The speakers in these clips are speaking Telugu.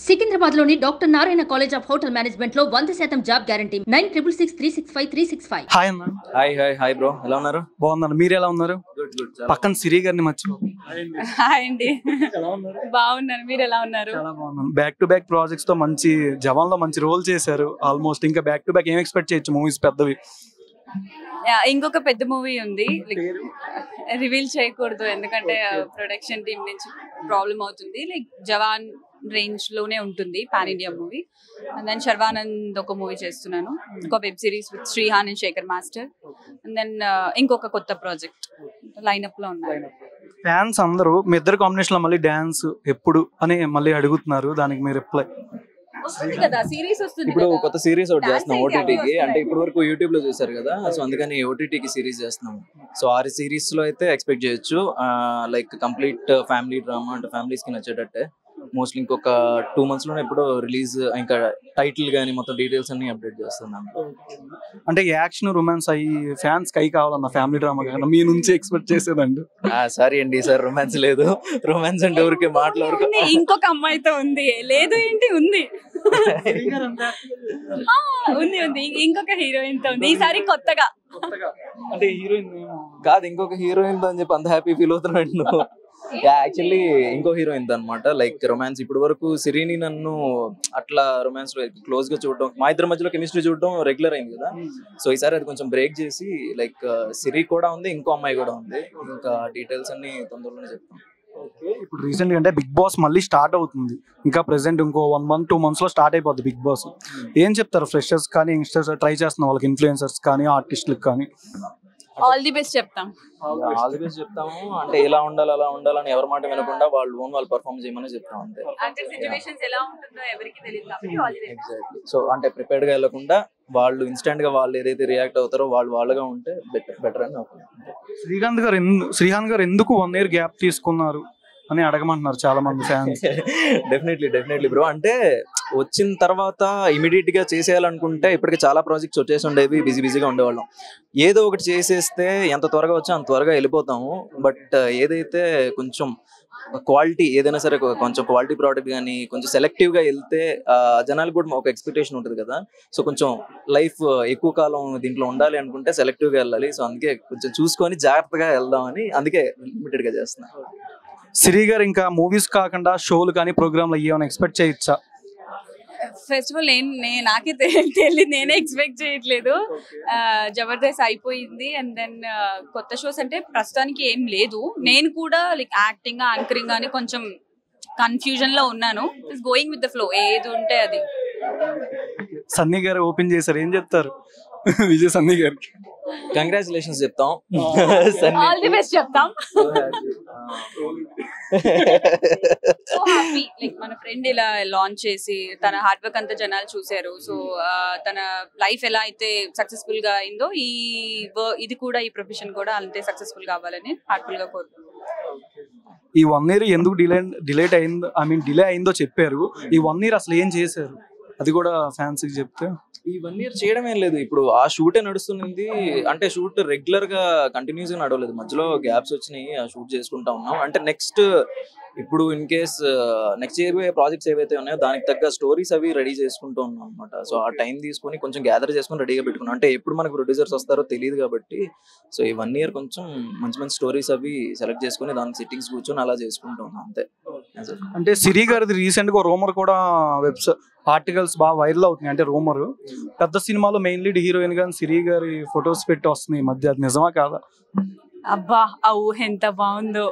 సికింద్రాబాద్ లోని doctor Narayana college of hotel management లో వంద శాతం job guarantee nine triple six three six five three six five hi అన్న హాయ్ హాయ్ హాయ్ బ్రో ఎలా ఉన్నారు బాగున్నాను మీరు ఎలా ఉన్నారు గుడ్ గుడ్ పక్కన సిరి గారిని మర్చిపో హాయ్ అండి బాగున్నాను మీరు ఎలా ఉన్నారు చాలా బాగున్నాను బ్యాక్ టు బ్యాక్ ప్రాజెక్ట్స్ తో మంచి జవాన్ లో మంచి రోల్ చేశారు ఆల్మోస్ట్ ఇంకా బ్యాక్ టు బ్యాక్ ఏం ఎక్స్పెక్ట్ చేయొచ్చు మూవీస్ పెద్దవి యా, ఇంకొక పెద్ద మూవీ ఉంది రివీల్ చేయకూడదు ఎందుకంటే ప్రొడక్షన్ టీమ్ నుంచి ప్రాబ్లం అవుతుంది లైక్ జవాన్ రేంజ్ లోనే ఉంటుంది pan India movie and then Sharwanand ఒక మూవీ చేస్తున్నాను ఒక web series with Srihan and Shekhar master and then ఇంకొక కొత్త ప్రాజెక్ట్ లైనప్ లో ఉన్నాయి ఫ్యాన్స్ అందరూ మీ ఇద్దరు కాంబినేషన్ లో మళ్ళీ డాన్స్ ఎప్పుడు అని మళ్ళీ అడుగుతున్నారు దానికి మీరు రిప్లై వస్తుంది కదా సిరీస్ వస్తుంది ఇప్పుడు కదా. కొత్త సిరీస్ ఒకటి Dance చేస్తున్నాం అయితే ఓటీటీకి అన్నీ అంటే వస్తున్నాయి. ఇప్పటి వరకు యూట్యూబ్ లో చూసారు కదా సో అందుకని ఓటీటీకి సిరీస్ చేస్తున్నాం సో ఆ సిరీస్ లో అయితే ఎక్స్పెక్ట్ చేయొచ్చు లైక్ కంప్లీట్ ఫ్యామిలీ డ్రామా అంటే ఫ్యామిలీస్ కి నచ్చేటట్టే మోస్ట్లీ ఇంకొక టూ మంత్స్ లోనే ఎప్పుడో రిలీజ్ ఇంకా టైటిల్ గానీ మొత్తం డీటెయిల్స్ అన్ని అప్డేట్ చేస్తున్నాం అంటే యాక్షన్ రొమాన్స్ అయ్యి ఫ్యాన్స్ కై కావాలన్న ఫ్యామిలీ డ్రామా కానీ మీ నుంచి ఎక్స్పెక్ట్ చేసేదండి సారీ అండి సార్ రొమాన్స్ లేదు రొమాన్స్ అంటే ఊరికే మాటల వరకు ఉంది, ఇంకొక అమ్మాయితో ఉంది లేదు ఏంటి ఉంది ఆ, ఉంది ఉంది ఇం- ఇంకొక హీరోయిన్ తో ఉంది ఈసారి కొత్తగా అంటే హీరోయిన్ కాదు ఇంకొక హీరోయిన్ అని చెప్పి అంత హ్యాపీ ఫీల్ అవుతున్నాడు నువ్వు యాక్చువల్లీ ఇంకో హీరోయిన్ అనమాట లైక్ రొమాన్స్ ఇప్పటి వరకు సిరిని నన్ను అట్లా రొమాన్స్ లో క్లోజ్ గా చూడడం మా ఇద్దరి మధ్యలో కెమిస్ట్రీ చూడడం రెగ్యులర్ అయింది కదా సో ఈసారి అది కొంచెం బ్రేక్ చేసి లైక్ సిరి కూడా ఉంది ఇంకో అమ్మాయి కూడా ఉంది ఇంకా డీటెయిల్స్ అన్ని తొందరలోనే చెప్తాం ఇప్పుడు రీసెంట్ గా అంటే బిగ్ బాస్ మళ్ళీ స్టార్ట్ అవుతుంది ఇంకా ప్రెసెంట్ ఇంకో వన్ మంత్ టూ మంత్స్ లో స్టార్ట్ అయిపోద్ది బిగ్ బాస్ ఏం చెప్తారు ఫ్రెషర్స్ కానీ యంగ్స్టర్స్ ట్రై చేస్తున్న వాళ్ళకి ఇన్ఫ్లుయెన్సర్స్ కానీ ఆర్టిస్టులకు కానీ ఆల్ ది బెస్ట్ చెప్తాం ఆల్ ది బెస్ట్ చెప్తాము అంటే ఇలా ఉండాలి అలా ఉండాలని ఎవరి మాట వినకుండా వాళ్ళు ఓన్ వాళ్ళు పర్ఫామ్ చేయమని చెప్తాం అంతే అంటే సిచువేషన్స్ ఎలా ఉంటుందో ఎవరికి తెలియదు కాబట్టి all the best exactly so అంటే ప్రిపేర్డ్ గా వెళ్ళకుండా వాళ్ళు ఇన్స్టెంట్ గా వాళ్ళు ఏదైతే రియాక్ట్ అవుతారో వాళ్ళు వాళ్ళగా ఉంటే బెటర్ బెటర్ అని నాకు శ్రీకాంత్ గారు ఎందు శ్రీకాంత్ గారు ఎందుకు వన్ ఇయర్ గ్యాప్ తీసుకున్నారు అని అడగమంటున్నారు చాలా మంది ఫ్యాన్స్ డెఫినెట్లీ డెఫినెట్లీ బ్రో అంటే వచ్చిన తర్వాత ఇమీడియట్ గా చేసేయాలనుకుంటే ఇప్పటికి చాలా ప్రాజెక్ట్స్ వచ్చేసి ఉండేవి బిజీ బిజీగా ఉండేవాళ్ళం ఏదో ఒకటి చేసేస్తే ఎంత త్వరగా వచ్చా అంత త్వరగా వెళ్ళిపోతాము బట్ ఏదైతే కొంచెం క్వాలిటీ ఏదైనా సరే కొ- కొంచెం క్వాలిటీ ప్రోడక్ట్ కానీ కొంచెం సెలెక్టివ్ గా వెళ్తే ఆ, జనాలకు కూడా ఒక ఎక్స్పెక్టేషన్ ఉంటుంది కదా సో కొంచెం లైఫ్ ఎక్కువ కాలం దీంట్లో ఉండాలి అనుకుంటే సెలెక్టివ్ గా వెళ్ళాలి సో అందుకే కొంచెం చూసుకొని జాగ్రత్తగా వెళ్దామని అందుకే లిమిటెడ్ గా చేస్తున్నా శ్రీ గారు ఇంకా మూవీస్ కాకుండా షోలు కానీ ప్రోగ్రాంలు ఏమైనా ఎక్స్పెక్ట్ చేయొచ్చా ఫెస్టివల్ నేను నే- నాకే తె- తెలియదు నేనే ఎక్స్పెక్ట్ చేయట్లేదు ఆ, జబర్దస్త్ అయిపోయింది అండ్ దెన్ కొత్త షోస్ అంటే ప్రస్తుతానికి ఏం లేదు నేను కూడా లైక్ యాక్టింగ్ యాంకరింగ్ అని కొంచెం కన్ఫ్యూజన్ లో ఉన్నాను it's going with the flow ఏది ఉంటే అది సన్నీ గారు ఓపెన్ చేశారు ఏం చెప్తారు విజయ్ సన్నీ గారు కంగ్రాచులేషన్స్ చెప్తాం ఆల్ ది బెస్ట్ చెప్తాం సో హ్యాపీ లైక్ మన ఫ్రెండ్ ఇలా లాంచ్ చేసి తన హార్డ్ వర్క్ అంతా జనాలు చూశారు సో తన లైఫ్ ఎలా అయితే సక్సెస్ఫుల్ గా అయిందో ఈ wo- ఇది కూడా ఈ ప్రొఫెషన్ కూడా అంతే సక్సెస్ఫుల్ కావాలని హార్ట్ఫుల్ గా కోరుకుంటున్నాను ఈ వన్ ఇయర్ ఎందుకు డిలే డిలేట్ అయిందో ఐ మీన్ డిలే అయిందో చెప్పారు ఈ వన్ ఇయర్ అసలు ఏం చేశారు అది కూడా ఫ్యాన్స్ కి చెప్తే ఈ వన్ ఇయర్ చేయడం ఏం లేదు ఇప్పుడు ఆ షూటే నడుస్తుంది అంటే షూట్ రెగ్యులర్ గా కంటిన్యూస్ గా నడవలేదు మధ్యలో గ్యాప్స్ వచ్చినాయి ఆ షూట్ చేసుకుంటా ఉన్నాం అంటే నెక్స్ట్ ఇప్పుడు in case next year projects ఏవైతే ఉన్నాయో దానికి తగ్గ స్టోరీస్ అవి రెడీ చేసుకుంటూ ఉన్నాం అనమాట సో ఆ టైం తీసుకొని కొంచెం గ్యాదర్ చేసుకొని రెడీగా పెట్టుకున్నాం అంటే ఎప్పుడు మనకు ప్రొడ్యూసర్స్ వస్తారో తెలియదు కాబట్టి సో ఈ వన్ ఇయర్ కొంచెం మంచి మంచి స్టోరీస్ అవి సెలెక్ట్ చేసుకొని దాని సెట్టింగ్స్ కూర్చొని అలా చేసుకుంటూ ఉన్నాం అంతే That's it. అంటే సిరి గారిది రీసెంట్ గా రూమర్ కూడా వెబ్సైట్ ఆర్టికల్స్ బాగా వైరల్ అవుతున్నాయి అంటే రూమర్ పెద్ద సినిమాలో మెయిన్ లీడ్ హీరోయిన్ గా సిరి గారి ఫొటోస్ పెట్టి వస్తున్నాయి ఈ మధ్య అది నిజమా కాదా అబ్బా ఆ ఊహ ఎంత బాగుందో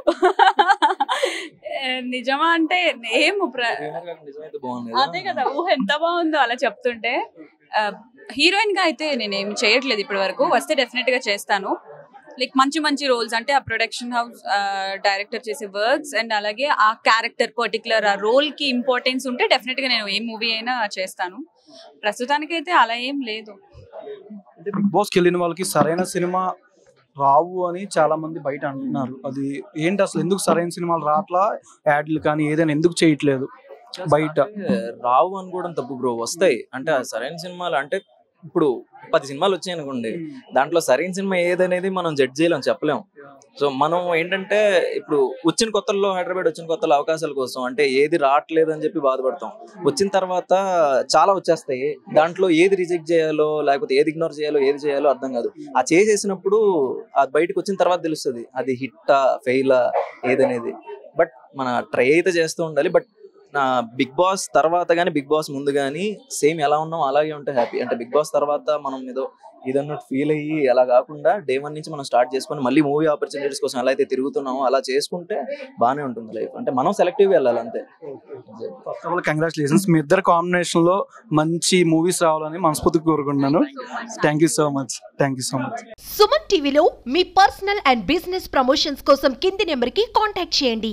నిజమా అంటే ఏమో ప్ర- నిజమైతే బాగుంది అదే కదా ఊహ ఎంత బాగుందో అలా చెప్తుంటే హీరోయిన్ గా అయితే నేను ఏం చేయట్లేదు ఇప్పటి వరకు వస్తే డెఫినెట్ గా చేస్తాను లైక్ మంచి మంచి రోల్స్ అంటే ఆ ప్రొడక్షన్ హౌస్ డైరెక్టర్ చేసే వర్క్స్ అండ్ అలాగే ఆ క్యారెక్టర్ పర్టికులర్ ఆ రోల్ కి ఇంపార్టెన్స్ ఉంటే డెఫినెట్ గా నేను ఏ మూవీ అయినా చేస్తాను ప్రస్తుతానికి అయితే అలా ఏం లేదు అంటే బిగ్ బాస్ కి వెళ్ళిన వాళ్ళకి సరైన సినిమా రావు అని చాలా మంది బయట అంటున్నారు అది ఏంటి అసలు ఎందుకు సరైన సినిమాలు రావట్లా యాడ్లు కానీ ఏదైనా ఎందుకు చేయట్లేదు బయట అంటే రావు అనుకోవడం తప్పు బ్రో వస్తాయి అంటే ఆ సరైన సినిమాలు అంటే ఇప్పుడు పది సినిమాలు వచ్చాయి అనుకోండి దాంట్లో సరైన సినిమా ఏదనేది మనం జడ్జ్ చేయలేం చెప్పలేం సో మనం ఏంటంటే ఇప్పుడు వచ్చిన కొత్తల్లో హైదరాబాద్ వచ్చిన కొత్తలో అవకాశాల కోసం అంటే ఏది రావట్లేదు అని చెప్పి బాధపడతాం వచ్చిన తర్వాత చాలా వచ్చేస్తాయి దాంట్లో ఏది రిజెక్ట్ చేయాలో లేకపోతే ఏది ఇగ్నోర్ చేయాలో ఏది చేయాలో అర్థం కాదు ఆ చేసేసినప్పుడు అది బయటకు వచ్చిన తర్వాత తెలుస్తుంది అది హిట్టా ఫెయిలా ఏదనేది బట్ మన ట్రై అయితే చేస్తూ ఉండాలి బట్ నా బిగ్ బాస్ తర్వాత కానీ బిగ్ బాస్ ముందు కానీ సేమ్ ఎలా ఉన్నాం అలాగే ఉంటే హ్యాపీ అంటే బిగ్ బాస్ తర్వాత మనం ఏదో ఇదన్నట్టు ఫీల్ అయ్యి అలా కాకుండా డే వన్ నుంచి మనం స్టార్ట్ చేసుకొని మళ్ళీ మూవీ ఆపర్చునిటీస్ కోసం ఎలా అయితే తిరుగుతున్నామో అలా చేసుకుంటే బాగానే ఉంటుంది లైఫ్ అంటే మనం సెలెక్టివ్గా వెళ్ళాలి అంతే ఫస్ట్ ఆఫ్ ఆల్ కంగ్రాచులేషన్స్ మీ ఇద్దరు కాంబినేషన్ లో మంచి మూవీస్ రావాలని మనస్ఫూర్తిగా కోరుకుంటున్నాను thank you so much thank you so much Suman టీవీలో మీ పర్సనల్ అండ్ బిజినెస్ ప్రమోషన్స్ కోసం కింది నెంబర్కి కాంటాక్ట్ చేయండి